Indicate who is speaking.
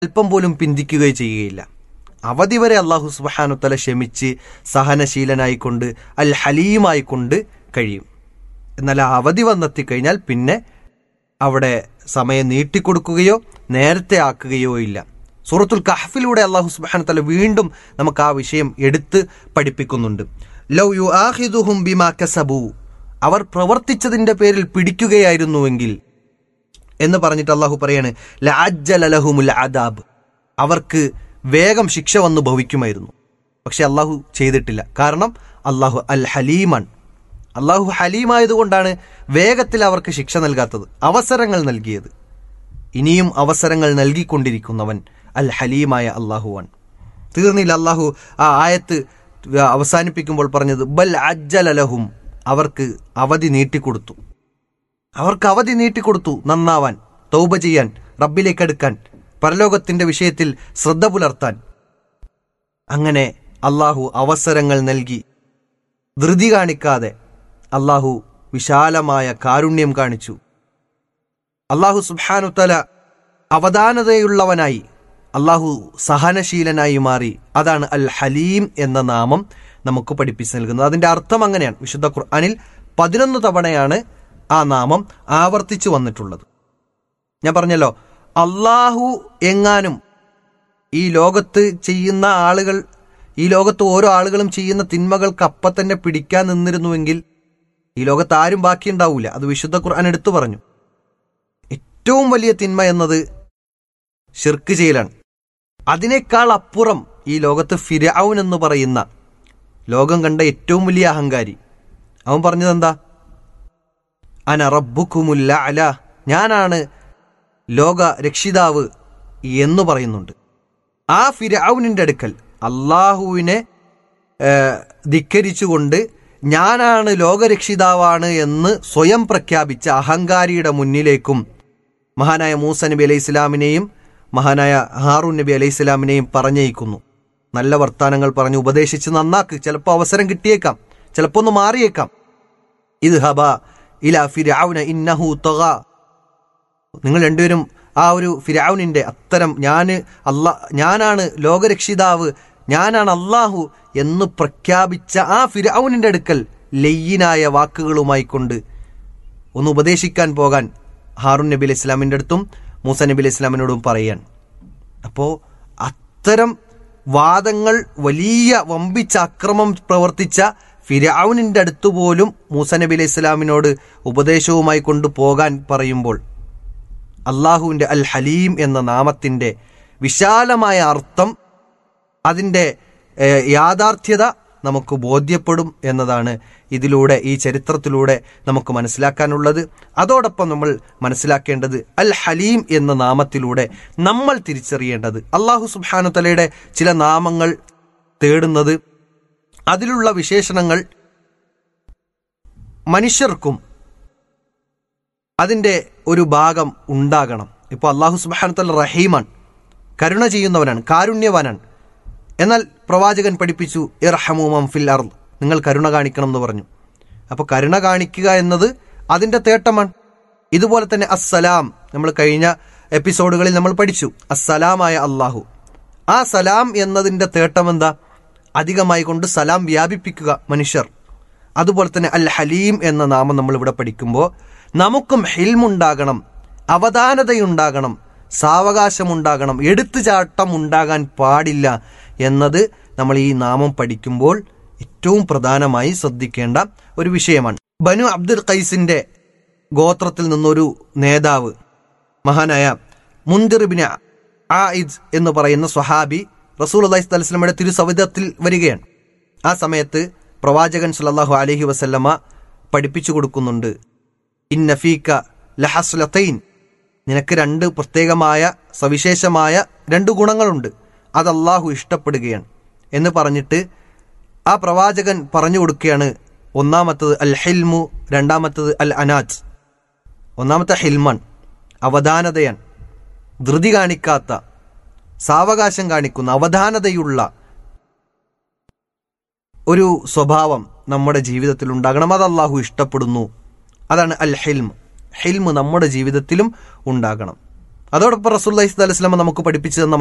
Speaker 1: അല്പം പോലും പിന്തിക്കുകയോ ചെയ്യുകയില്ല അവധി വരെ അള്ളാഹു സുബാനുത്തല ക്ഷമിച്ച് സഹനശീലനായിക്കൊണ്ട് അൽ ഹലീമായിക്കൊണ്ട് കഴിയും എന്നാൽ ആ അവധി വന്നെത്തിക്കഴിഞ്ഞാൽ പിന്നെ അവിടെ സമയം നീട്ടിക്കൊടുക്കുകയോ നേരത്തെ ആക്കുകയോ ഇല്ല സൂറത്തുൽ കഹഫിലൂടെ അള്ളാഹു സുബാന തല വീണ്ടും നമുക്ക് ആ വിഷയം എടുത്ത് പഠിപ്പിക്കുന്നുണ്ട് ലൗ യു ആഹിദുഹും ബിമാ കസബു അവർ പ്രവർത്തിച്ചതിന്റെ പേരിൽ പിടിക്കുകയായിരുന്നുവെങ്കിൽ എന്ന് പറഞ്ഞിട്ട് അള്ളാഹു പറയാണ് ലഅജ്ജലലഹുമുൽ അദാബ് അവർക്ക് വേഗം ശിക്ഷ വന്നു ഭവിക്കുമായിരുന്നു പക്ഷെ അള്ളാഹു ചെയ്തിട്ടില്ല കാരണം അള്ളാഹു അൽ ഹലീമാണ് അള്ളാഹു ഹലീമായതുകൊണ്ടാണ് വേഗത്തിൽ അവർക്ക് ശിക്ഷ നൽകാത്തത് അവസരങ്ങൾ നൽകിയത് ഇനിയും അവസരങ്ങൾ നൽകിക്കൊണ്ടിരിക്കുന്നവൻ അൽ ഹലീമായ അള്ളാഹുവാൻ തീർന്നില്ല അള്ളാഹു ആ ആയത്ത് അവസാനിപ്പിക്കുമ്പോൾ പറഞ്ഞത് ബൽ അജ്ജലലഹും അവർക്ക് അവധി നീട്ടിക്കൊടുത്തു അവർക്ക് അവധി നീട്ടിക്കൊടുത്തു നന്നാവാൻ തൗബ ചെയ്യാൻ റബ്ബിലേക്ക് അടുക്കാൻ പരലോകത്തിന്റെ വിഷയത്തിൽ ശ്രദ്ധ പുലർത്താൻ അങ്ങനെ അള്ളാഹു അവസരങ്ങൾ നൽകി ധൃതി കാണിക്കാതെ അള്ളാഹു വിശാലമായ കാരുണ്യം കാണിച്ചു അള്ളാഹു സുബാനുത്തല അവധാനതയുള്ളവനായി അള്ളാഹു സഹനശീലനായി മാറി അതാണ് അൽ ഹലീം എന്ന നാമം നമുക്ക് പഠിപ്പിച്ചു നൽകുന്നത് അതിന്റെ അർത്ഥം അങ്ങനെയാണ് വിശുദ്ധ ഖുർആനിൽ പതിനൊന്ന് തവണയാണ് ആ നാമം ആവർത്തിച്ചു വന്നിട്ടുള്ളത് ഞാൻ പറഞ്ഞല്ലോ അള്ളാഹു എങ്ങാനും ഈ ലോകത്ത് ചെയ്യുന്ന ആളുകൾ ഈ ലോകത്ത് ഓരോ ആളുകളും ചെയ്യുന്ന തിന്മകൾക്ക് അപ്പം തന്നെ പിടിക്കാൻ നിന്നിരുന്നുവെങ്കിൽ ഈ ലോകത്ത് ആരും ബാക്കിയുണ്ടാവില്ല അത് വിശുദ്ധ ഖുർആൻ എടുത്തു പറഞ്ഞു ഏറ്റവും വലിയ തിന്മ എന്നത് ഷിർക്ക് ചെയ്യലാണ് അതിനേക്കാൾ അപ്പുറം ഈ ലോകത്ത് ഫിരൌൻ എന്ന് പറയുന്ന ലോകം കണ്ട ഏറ്റവും വലിയ അഹങ്കാരി അവൻ പറഞ്ഞത് എന്താ അന റബ്ബുക്കുമുല്ല അല ഞാനാണ് ലോക രക്ഷിതാവ് എന്ന് പറയുന്നുണ്ട് ആ ഫിരൌനിന്റെ അടുക്കൽ അള്ളാഹുവിനെ ധിക്കരിച്ചുകൊണ്ട് ഞാനാണ് ലോകരക്ഷിതാവാണ് എന്ന് സ്വയം പ്രഖ്യാപിച്ച അഹങ്കാരിയുടെ മുന്നിലേക്കും മഹാനായ മൂസ നബി അലൈഹി ഇസ്ലാമിനെയും മഹാനായ ഹാറൂൻ നബി അലൈഹി ഇസ്ലാമിനെയും പറഞ്ഞയക്കുന്നു നല്ല വർത്താനങ്ങൾ പറഞ്ഞ് ഉപദേശിച്ച് നന്നാക്ക് ചിലപ്പോൾ അവസരം കിട്ടിയേക്കാം ചിലപ്പോൾ ഒന്ന് മാറിയേക്കാം ഇത് ഹബ ഇല ഫിരൌന ഇന്നഹു തൊക നിങ്ങൾ രണ്ടുപേരും ആ ഒരു ഫിരൌനിന്റെ അത്തരം ഞാന് അല്ലാ ഞാനാണ് ലോകരക്ഷിതാവ് ഞാനാണ് അള്ളാഹു എന്ന് പ്രഖ്യാപിച്ച ആ ഫിരൌനിന്റെ അടുക്കൽ ലയ്യനായ വാക്കുകളുമായി കൊണ്ട് ഒന്ന് ഉപദേശിക്കാൻ പോകാൻ ഹാറൂൻ നബി അലൈഹി ഇസ്ലാമിൻ്റെ അടുത്തും മൂസ നബി അലൈഹി ഇസ്ലാമിനോടും പറയാൻ അപ്പോൾ അത്തരം വാദങ്ങൾ വലിയ വമ്പിച്ച അക്രമം പ്രവർത്തിച്ച ഫിരൌനിന്റെ അടുത്ത് പോലും മൂസ നബി അലൈഹി ഇസ്ലാമിനോട് ഉപദേശവുമായി കൊണ്ടുപോകാൻ പറയുമ്പോൾ അള്ളാഹുവിൻ്റെ അൽ ഹലീം എന്ന നാമത്തിൻ്റെ വിശാലമായ അർത്ഥം അതിൻ്റെ യാഥാർത്ഥ്യത നമുക്ക് ബോധ്യപ്പെടും എന്നതാണ് ഇതിലൂടെ ഈ ചരിത്രത്തിലൂടെ നമുക്ക് മനസ്സിലാക്കാനുള്ളത് അതോടൊപ്പം നമ്മൾ മനസ്സിലാക്കേണ്ടത് അൽ ഹലീം എന്ന നാമത്തിലൂടെ നമ്മൾ തിരിച്ചറിയേണ്ടത് അള്ളാഹു സുബാനു തലയുടെ ചില നാമങ്ങൾ തേടുന്നത് അതിലുള്ള വിശേഷണങ്ങൾ മനുഷ്യർക്കും അതിൻ്റെ ഒരു ഭാഗം ഉണ്ടാകണം ഇപ്പോൾ അള്ളാഹു സുബാനു തല റഹീമാണ് കരുണ ചെയ്യുന്നവനാണ് കാരുണ്യവാനാണ് എന്നാൽ പ്രവാചകൻ പഠിപ്പിച്ചു ഇർഹമൂമം ഫിൽ അർ നിങ്ങൾ കരുണ കാണിക്കണം എന്ന് പറഞ്ഞു അപ്പോൾ കരുണ കാണിക്കുക എന്നത് അതിൻ്റെ തേട്ടമാണ് ഇതുപോലെ തന്നെ അസ്സലാം നമ്മൾ കഴിഞ്ഞ എപ്പിസോഡുകളിൽ നമ്മൾ പഠിച്ചു അസ്സലാമായ അള്ളാഹു ആ സലാം എന്നതിൻ്റെ തേട്ടം എന്താ അധികമായി കൊണ്ട് സലാം വ്യാപിപ്പിക്കുക മനുഷ്യർ അതുപോലെ തന്നെ അൽ ഹലീം എന്ന നാമം നമ്മൾ ഇവിടെ പഠിക്കുമ്പോൾ നമുക്കും ഹിൽമുണ്ടാകണം അവധാനതയുണ്ടാകണം സാവകാശമുണ്ടാകണം എടുത്തുചാട്ടം ഉണ്ടാകാൻ പാടില്ല എന്നത് നമ്മൾ ഈ നാമം പഠിക്കുമ്പോൾ ഏറ്റവും പ്രധാനമായി ശ്രദ്ധിക്കേണ്ട ഒരു വിഷയമാണ് ബനു അബ്ദുൽ ഖൈസിന്റെ ഗോത്രത്തിൽ നിന്നൊരു നേതാവ് മഹാനായ മുന്തിറിബിന് ആയിദ് എന്ന് പറയുന്ന സ്വഹാബി റസൂൽ അള്ളഹി സ്വലമയുടെ തിരുസവിധത്തിൽ വരികയാണ് ആ സമയത്ത് പ്രവാചകൻ സുലല്ലാഹു അലഹി വസല്ലമ പഠിപ്പിച്ചു കൊടുക്കുന്നുണ്ട് ഇൻ നഫീക്ക ലഹസ്ലത്തൈൻ നിനക്ക് രണ്ട് പ്രത്യേകമായ സവിശേഷമായ രണ്ട് ഗുണങ്ങളുണ്ട് അത് അള്ളാഹു ഇഷ്ടപ്പെടുകയാണ് എന്ന് പറഞ്ഞിട്ട് ആ പ്രവാചകൻ പറഞ്ഞു കൊടുക്കുകയാണ് ഒന്നാമത്തത് അൽ ഹിൽമു രണ്ടാമത്തത് അൽ അനാജ് ഒന്നാമത്തെ ഹിൽമൺ അവധാനതയാണ് ധൃതി കാണിക്കാത്ത സാവകാശം കാണിക്കുന്ന അവധാനതയുള്ള ഒരു സ്വഭാവം നമ്മുടെ ജീവിതത്തിൽ ഉണ്ടാകണം അത് അള്ളാഹു ഇഷ്ടപ്പെടുന്നു അതാണ് അൽ ഹിൽം ഹിൽമ് നമ്മുടെ ജീവിതത്തിലും ഉണ്ടാകണം അതോടൊപ്പം റസൂൽ അലൈഹി സ്വലമ നമുക്ക് പഠിപ്പിച്ചു തന്ന